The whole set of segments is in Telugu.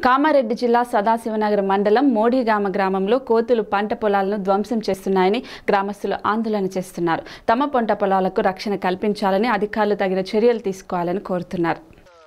కామారెడ్డి జిల్లా సదాశివనగర్ మండలం మోడీగామ గ్రామంలో కోతులు పంట పొలాలను ధ్వంసం చేస్తున్నాయని గ్రామస్తులు ఆందోళన చేస్తున్నారు తమ పంట పొలాలకు రక్షణ కల్పించాలని అధికారులు తగిన చర్యలు తీసుకోవాలని కోరుతున్నారు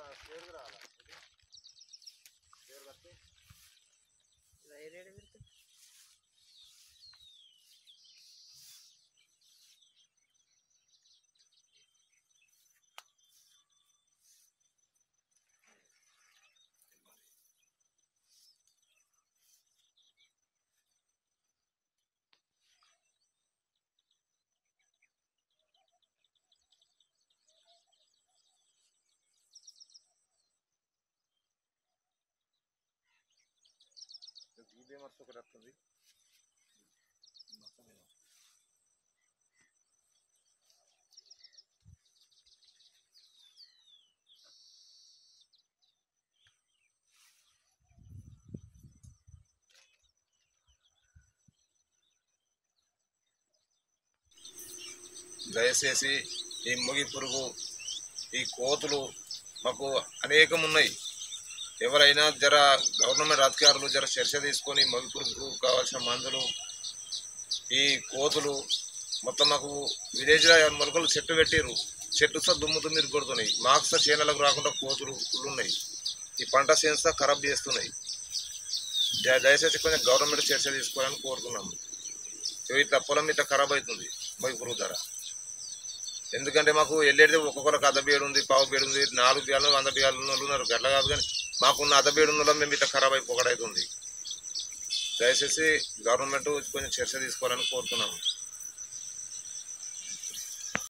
దయచేసి ఈ ముగి పురుగు ఈ కోతులు మాకు అనేకం ఉన్నాయి ఎవరైనా జర గవర్నమెంట్ అధికారులు జర చర్చ తీసుకొని మగి పురుగుకు కావాల్సిన మందులు ఈ కోతులు మొత్తం మాకు విలేజ్లో మొలకలు చెట్టు పెట్టారు చెట్టు సహా దుమ్ము దుమ్మిది కొడుతున్నాయి మాకు సహా చేనులకు రాకుండా కోతులు ఫుల్ ఉన్నాయి ఈ పంట చేను సహా ఖరాబ్ చేస్తున్నాయి దయ- దయచేసి కొంచెం గవర్నమెంట్ చర్చ తీసుకోవాలని కోరుతున్నాము ఇట్లా పొలం ఇట్లా ఖరాబ్ అవుతుంది మగి పురుగు ధర ఎందుకంటే మాకు వెళ్ళేది ఒక్కొక్కరికి అర్ధ బేడు ఉంది పావు బేడు ఉంది నాలుగు బియ్యాలు వంద బియ్యాలు ఉన్న వాళ్ళు ఉన్నారు గట్ల కాదు కానీ మాకున్న అర్ధ బేడు ఉన్న వాళ్ళం మేము ఇట్లా ఖరాబ్ అయిపోకడవుతుంది దయచేసి గవర్నమెంట్ కొంచెం చర్చ తీసుకోవాలని కోరుతున్నాము